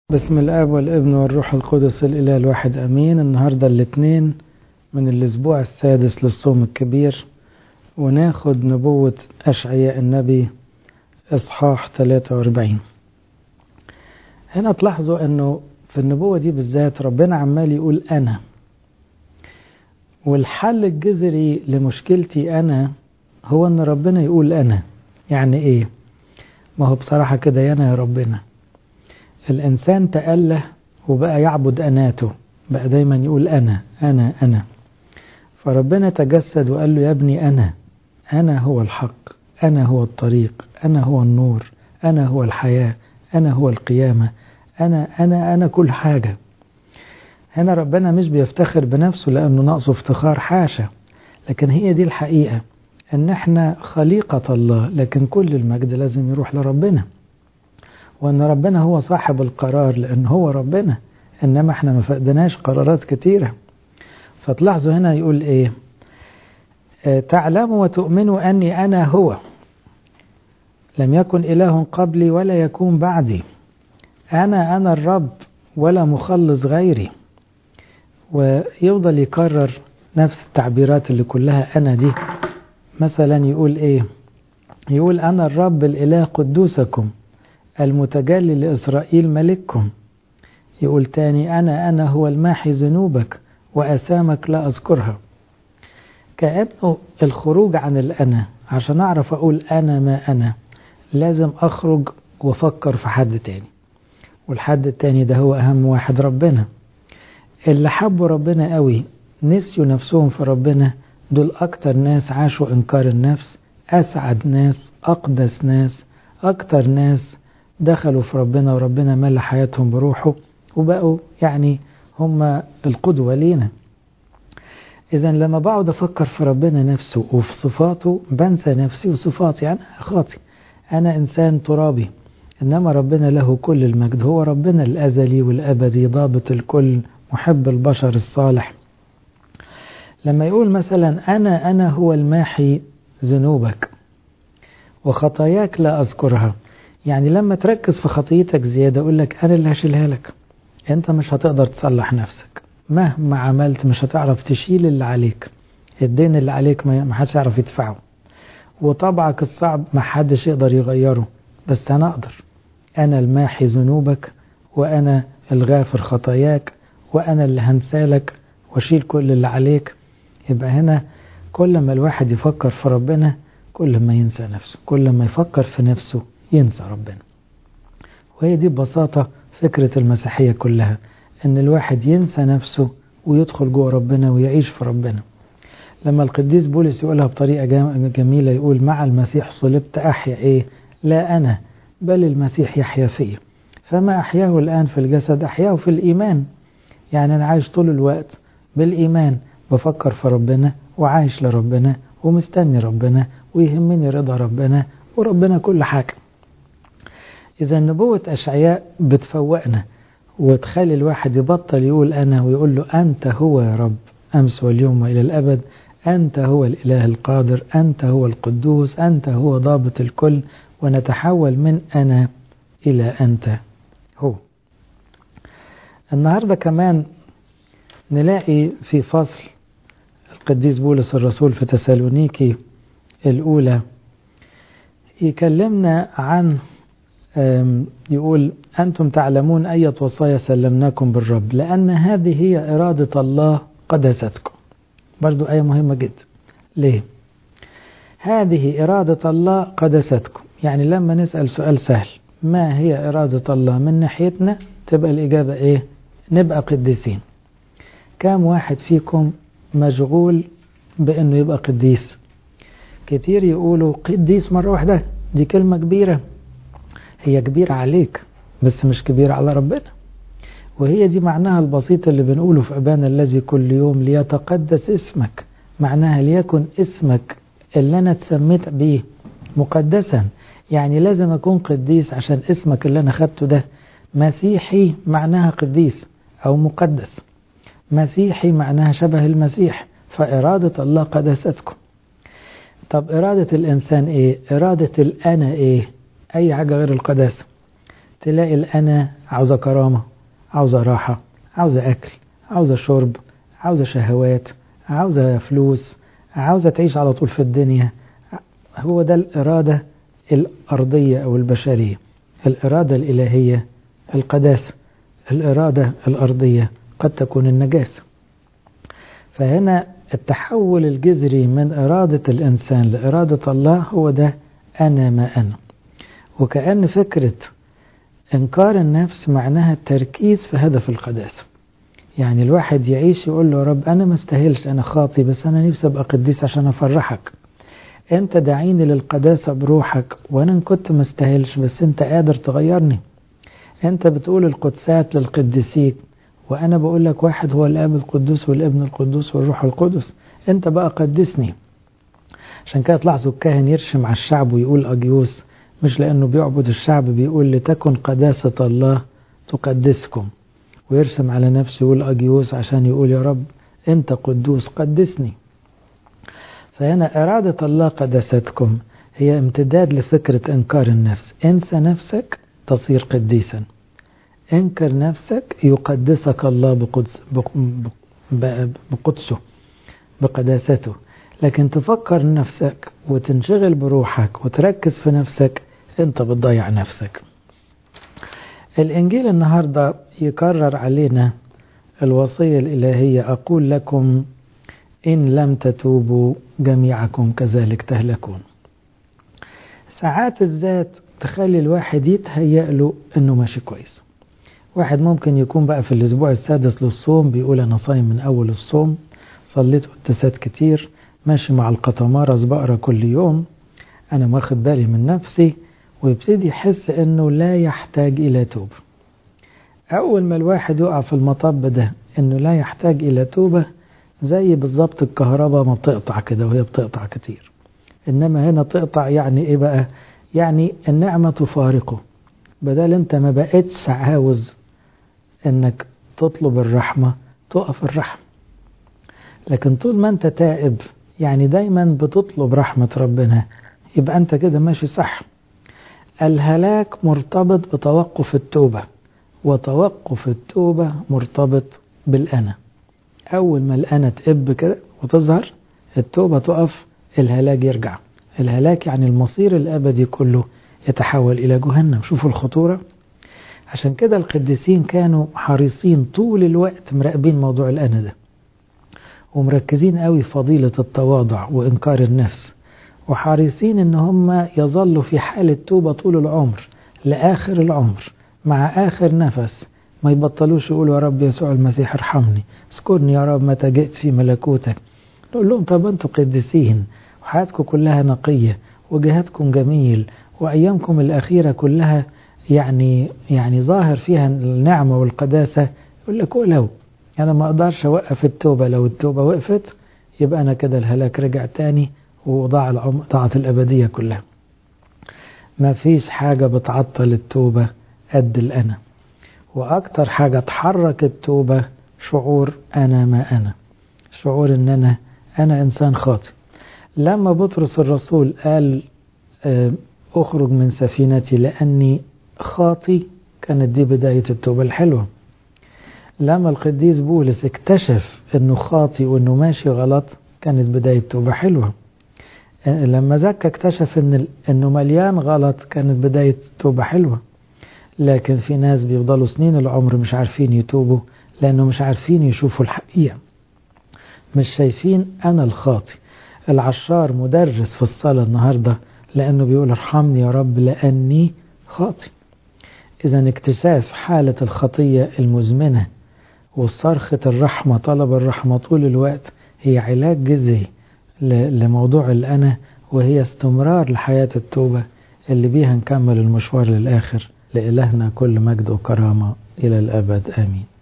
بسم الاب والابن والروح القدس الاله الواحد امين النهارده الاثنين من الاسبوع السادس للصوم الكبير وناخد نبوة اشعياء النبي اصحاح 43 هنا تلاحظوا انه في النبوة دي بالذات ربنا عمال يقول انا والحل الجذري لمشكلتي انا هو ان ربنا يقول انا يعني ايه ما هو بصراحة كده يانا يا ربنا الإنسان تأله وبقى يعبد أناته بقى دايما يقول أنا أنا أنا فربنا تجسد وقال له يا ابني أنا أنا هو الحق أنا هو الطريق أنا هو النور أنا هو الحياة أنا هو القيامة أنا أنا أنا كل حاجة هنا ربنا مش بيفتخر بنفسه لأنه ناقصه افتخار حاشا لكن هي دي الحقيقة أن احنا خليقة الله لكن كل المجد لازم يروح لربنا وأن ربنا هو صاحب القرار لأن هو ربنا إنما احنا ما فقدناش قرارات كتيرة فتلاحظوا هنا يقول إيه اه تعلموا وتؤمنوا أني أنا هو لم يكن إله قبلي ولا يكون بعدي أنا أنا الرب ولا مخلص غيري ويفضل يكرر نفس التعبيرات اللي كلها أنا دي مثلا يقول إيه يقول أنا الرب الإله قدوسكم المتجلي لإسرائيل ملككم يقول تاني أنا أنا هو الماحي ذنوبك وأثامك لا أذكرها كأنه الخروج عن الأنا عشان أعرف أقول أنا ما أنا لازم أخرج وأفكر في حد تاني والحد التاني ده هو أهم واحد ربنا اللي حبوا ربنا قوي نسيوا نفسهم في ربنا دول أكتر ناس عاشوا إنكار النفس أسعد ناس أقدس ناس أكتر ناس دخلوا في ربنا وربنا ملى حياتهم بروحه وبقوا يعني هم القدوة لينا إذا لما بقعد أفكر في ربنا نفسه وفي صفاته بنسى نفسي وصفاتي أنا خاطي أنا إنسان ترابي إنما ربنا له كل المجد هو ربنا الأزلي والأبدي ضابط الكل محب البشر الصالح لما يقول مثلا أنا أنا هو الماحي ذنوبك وخطاياك لا أذكرها يعني لما تركز في خطيتك زيادة أقول لك أنا اللي هشيلها لك أنت مش هتقدر تصلح نفسك مهما عملت مش هتعرف تشيل اللي عليك الدين اللي عليك ما حدش يعرف يدفعه وطبعك الصعب ما حدش يقدر يغيره بس أنا أقدر أنا الماحي ذنوبك وأنا الغافر خطاياك وأنا اللي هنسالك واشيل كل اللي عليك يبقى هنا كل ما الواحد يفكر في ربنا كل ما ينسى نفسه كل ما يفكر في نفسه ينسى ربنا وهي دي ببساطة فكرة المسيحية كلها ان الواحد ينسى نفسه ويدخل جوه ربنا ويعيش في ربنا لما القديس بولس يقولها بطريقة جميلة يقول مع المسيح صلبت أحيا إيه لا أنا بل المسيح يحيا فيا فما أحياه الآن في الجسد أحياه في الإيمان يعني أنا عايش طول الوقت بالإيمان بفكر في ربنا وعايش لربنا ومستني ربنا ويهمني رضا ربنا وربنا كل حاجة إذا نبوة أشعياء بتفوقنا وتخلي الواحد يبطل يقول أنا ويقول له أنت هو يا رب أمس واليوم وإلى الأبد أنت هو الإله القادر أنت هو القدوس أنت هو ضابط الكل ونتحول من أنا إلى أنت هو النهاردة كمان نلاقي في فصل القديس بولس الرسول في تسالونيكي الأولى يكلمنا عن يقول أنتم تعلمون أية وصايا سلمناكم بالرب لأن هذه هي إرادة الله قدستكم برضو آية مهمة جدا ليه هذه إرادة الله قدستكم يعني لما نسأل سؤال سهل ما هي إرادة الله من ناحيتنا تبقى الإجابة إيه نبقى قديسين كام واحد فيكم مشغول بأنه يبقى قديس كتير يقولوا قديس مرة واحدة دي كلمة كبيرة هي كبيرة عليك بس مش كبيرة على ربنا وهي دي معناها البسيط اللي بنقوله في أبانا الذي كل يوم ليتقدس اسمك معناها ليكن اسمك اللي أنا اتسميت بيه مقدسا يعني لازم أكون قديس عشان اسمك اللي أنا خدته ده مسيحي معناها قديس أو مقدس مسيحي معناها شبه المسيح فإرادة الله قدستكم طب إرادة الإنسان إيه إرادة الأنا إيه أي حاجة غير القداسة تلاقي الأنا عاوزة كرامة عاوزة راحة عاوزة أكل عاوزة شرب عاوزة شهوات عاوزة فلوس عاوزة تعيش على طول في الدنيا هو ده الإرادة الأرضية أو البشرية الإرادة الإلهية القداسة الإرادة الأرضية قد تكون النجاسة فهنا التحول الجذري من إرادة الإنسان لإرادة الله هو ده أنا ما أنا وكأن فكرة إنكار النفس معناها التركيز في هدف القداسة يعني الواحد يعيش يقول له يا رب أنا ما استاهلش أنا خاطي بس أنا نفسي أبقى قديس عشان أفرحك أنت دعيني للقداسة بروحك وأنا إن كنت ما استاهلش بس أنت قادر تغيرني أنت بتقول القدسات للقديسين وأنا بقول لك واحد هو الآب القدوس والابن القدوس والروح القدس أنت بقى قدسني عشان كده تلاحظوا الكاهن يرشم على الشعب ويقول أجيوس مش لأنه بيعبد الشعب بيقول لتكن قداسة الله تقدسكم ويرسم على نفسه يقول أجيوس عشان يقول يا رب أنت قدوس قدسني فهنا إرادة الله قداستكم هي امتداد لفكرة إنكار النفس انسى نفسك تصير قديسا انكر نفسك يقدسك الله بقدس بقدسه بقداسته لكن تفكر نفسك وتنشغل بروحك وتركز في نفسك انت بتضيع نفسك الإنجيل النهاردة يكرر علينا الوصية الإلهية أقول لكم إن لم تتوبوا جميعكم كذلك تهلكون ساعات الذات تخلي الواحد يتهيأ له أنه ماشي كويس واحد ممكن يكون بقى في الأسبوع السادس للصوم بيقول أنا صايم من أول الصوم صليت قداسات كتير ماشي مع القطمارس بقرا كل يوم أنا واخد بالي من نفسي ويبتدي يحس أنه لا يحتاج إلى توبة أول ما الواحد يقع في المطب ده أنه لا يحتاج إلى توبة زي بالظبط الكهرباء ما بتقطع كده وهي بتقطع كتير إنما هنا تقطع يعني إيه بقى يعني النعمة تفارقه بدل أنت ما بقتش عاوز إنك تطلب الرحمة تقف الرحمة لكن طول ما أنت تائب يعني دايما بتطلب رحمة ربنا يبقى أنت كده ماشي صح الهلاك مرتبط بتوقف التوبة وتوقف التوبة مرتبط بالأنا أول ما الأنا تقب كده وتظهر التوبة تقف الهلاك يرجع الهلاك يعني المصير الأبدي كله يتحول إلى جهنم شوفوا الخطورة عشان كده القديسين كانوا حريصين طول الوقت مراقبين موضوع الأنا ده ومركزين قوي في فضيلة التواضع وإنكار النفس وحريصين ان هم يظلوا في حالة توبة طول العمر لآخر العمر مع آخر نفس ما يبطلوش يقولوا يا رب يسوع المسيح ارحمني اذكرني يا رب متى جئت في ملكوتك نقول لهم طب انتوا قديسين وحياتكم كلها نقية وجهادكم جميل وأيامكم الأخيرة كلها يعني يعني ظاهر فيها النعمة والقداسة يقول لك ولو أنا ما أقدرش أوقف التوبة لو التوبة وقفت يبقى أنا كده الهلاك رجع تاني وضاع العم... ضاعت الأبدية كلها ما فيش حاجة بتعطل التوبة قد الأنا وأكتر حاجة تحرك التوبة شعور أنا ما أنا شعور أن أنا أنا إنسان خاطئ لما بطرس الرسول قال أخرج من سفينتي لأني خاطي كانت دي بداية التوبة الحلوة لما القديس بولس اكتشف أنه خاطي وأنه ماشي غلط كانت بداية توبة حلوة لما زكى اكتشف ان انه مليان غلط كانت بداية توبة حلوة لكن في ناس بيفضلوا سنين العمر مش عارفين يتوبوا لانه مش عارفين يشوفوا الحقيقة مش شايفين انا الخاطي العشار مدرس في الصلاة النهاردة لانه بيقول ارحمني يا رب لاني خاطي اذا اكتشاف حالة الخطية المزمنة وصرخة الرحمة طلب الرحمة طول الوقت هي علاج جذري لموضوع الأنا وهي استمرار لحياة التوبة اللي بيها نكمل المشوار للآخر لإلهنا كل مجد وكرامة إلى الأبد آمين